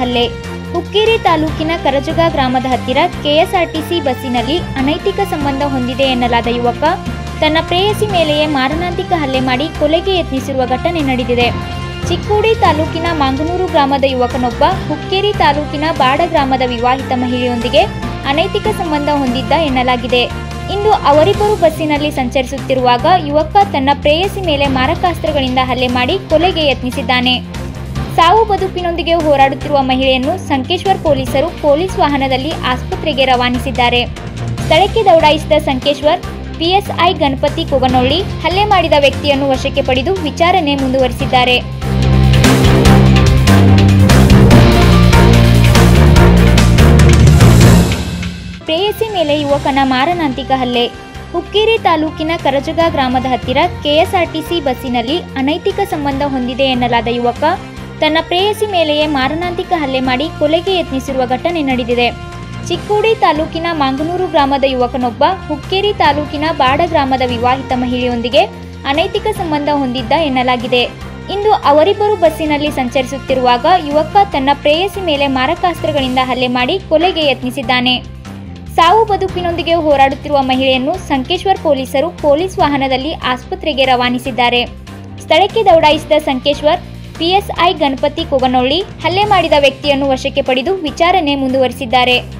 ಹಲ್ಲೆ ಹುಕ್ಕೇರಿ ತಾಲೂಕಿನ ಕರಜಗ ಗ್ರಾಮದ ಹತ್ತಿರ ಕೆಎಸ್ಆರ್ಟಿಸಿ ಬಸ್ಸಿನಲ್ಲಿ ಅನೈತಿಕ ಸಂಬಂಧ ಹೊಂದಿದೆ ಎನ್ನಲಾದ ಯುವಕ ತನ್ನ ಪ್ರೇಯಸಿ ಮೇಲೆಯೇ ಮಾರಣಾಂತಿಕ ಹಲ್ಲೆ ಮಾಡಿ ಕೊಲೆಗೆ ಯತ್ನಿಸಿರುವ ಘಟನೆ ನಡೆದಿದೆ ಚಿಕ್ಕೋಡಿ ತಾಲೂಕಿನ ಮಾಂಗನೂರು ಗ್ರಾಮದ ಯುವಕನೊಬ್ಬ ಹುಕ್ಕೇರಿ ತಾಲೂಕಿನ ಬಾಡ ಗ್ರಾಮದ ವಿವಾಹಿತ ಮಹಿಳೆಯೊಂದಿಗೆ ಅನೈತಿಕ ಸಂಬಂಧ ಹೊಂದಿದ್ದ ಎನ್ನಲಾಗಿದೆ ಇಂದು ಅವರಿಬ್ಬರು ಬಸ್ಸಿನಲ್ಲಿ ಸಂಚರಿಸುತ್ತಿರುವಾಗ ಯುವಕ ತನ್ನ ಪ್ರೇಯಸಿ ಮೇಲೆ ಮಾರಕಾಸ್ತ್ರಗಳಿಂದ ಹಲ್ಲೆ ಮಾಡಿ ಕೊಲೆಗೆ ಯತ್ನಿಸಿದ್ದಾನೆ ಸಾವು ಬದುಕಿನೊಂದಿಗೆ ಹೋರಾಡುತ್ತಿರುವ ಮಹಿಳೆಯನ್ನು ಸಂಕೇಶ್ವರ್ ಪೊಲೀಸರು ಪೊಲೀಸ್ ವಾಹನದಲ್ಲಿ ಆಸ್ಪತ್ರೆಗೆ ರವಾನಿಸಿದ್ದಾರೆ ಸ್ಥಳಕ್ಕೆ ದೌಡಾಯಿಸಿದ ಸಂಕೇಶ್ವರ್ ಪಿಎಸ್ಐ ಗಣಪತಿ ಕೊಗನೊಳ್ಳಿ ಹಲ್ಲೆ ಮಾಡಿದ ವ್ಯಕ್ತಿಯನ್ನು ವಶಕ್ಕೆ ಪಡೆದು ವಿಚಾರಣೆ ಮುಂದುವರಿಸಿದ್ದಾರೆ ಪ್ರೇಯಸಿ ಮೇಲೆ ಯುವಕನ ಮಾರಣಾಂತಿಕ ಹಲ್ಲೆ ಹುಕ್ಕೇರಿ ತಾಲೂಕಿನ ಕರಜಗ ಗ್ರಾಮದ ಹತ್ತಿರ ಕೆಎಸ್ಆರ್ಟಿಸಿ ಬಸ್ಸಿನಲ್ಲಿ ಅನೈತಿಕ ಸಂಬಂಧ ಹೊಂದಿದೆ ಎನ್ನಲಾದ ಯುವಕ ತನ್ನ ಪ್ರೇಯಸಿ ಮೇಲೆಯೇ ಮಾರಣಾಂತಿಕ ಹಲ್ಲೆ ಮಾಡಿ ಕೊಲೆಗೆ ಯತ್ನಿಸಿರುವ ಘಟನೆ ನಡೆದಿದೆ ಚಿಕ್ಕೋಡಿ ತಾಲೂಕಿನ ಮಾಂಗನೂರು ಗ್ರಾಮದ ಯುವಕನೊಬ್ಬ ಹುಕ್ಕೇರಿ ತಾಲೂಕಿನ ಬಾಡ ಗ್ರಾಮದ ವಿವಾಹಿತ ಮಹಿಳೆಯೊಂದಿಗೆ ಅನೈತಿಕ ಸಂಬಂಧ ಹೊಂದಿದ್ದ ಎನ್ನಲಾಗಿದೆ ಇಂದು ಅವರಿಬ್ಬರು ಬಸ್ಸಿನಲ್ಲಿ ಸಂಚರಿಸುತ್ತಿರುವಾಗ ಯುವಕ ತನ್ನ ಪ್ರೇಯಸಿ ಮೇಲೆ ಮಾರಕಾಸ್ತ್ರಗಳಿಂದ ಹಲ್ಲೆ ಮಾಡಿ ಕೊಲೆಗೆ ಯತ್ನಿಸಿದ್ದಾನೆ ಸಾವು ಬದುಕಿನೊಂದಿಗೆ ಹೋರಾಡುತ್ತಿರುವ ಮಹಿಳೆಯನ್ನು ಸಂಕೇಶ್ವರ್ ಪೊಲೀಸರು ಪೊಲೀಸ್ ವಾಹನದಲ್ಲಿ ಆಸ್ಪತ್ರೆಗೆ ರವಾನಿಸಿದ್ದಾರೆ ಸ್ಥಳಕ್ಕೆ ದೌಡಾಯಿಸಿದ ಸಂಕೇಶ್ವರ್ ಪಿಎಸ್ಐ ಗಣಪತಿ ಕೊಗನೊಳ್ಳಿ ಹಲ್ಲೆ ಮಾಡಿದ ವ್ಯಕ್ತಿಯನ್ನು ವಶಕ್ಕೆ ಪಡೆದು ವಿಚಾರಣೆ ಮುಂದುವರಿಸಿದ್ದಾರೆ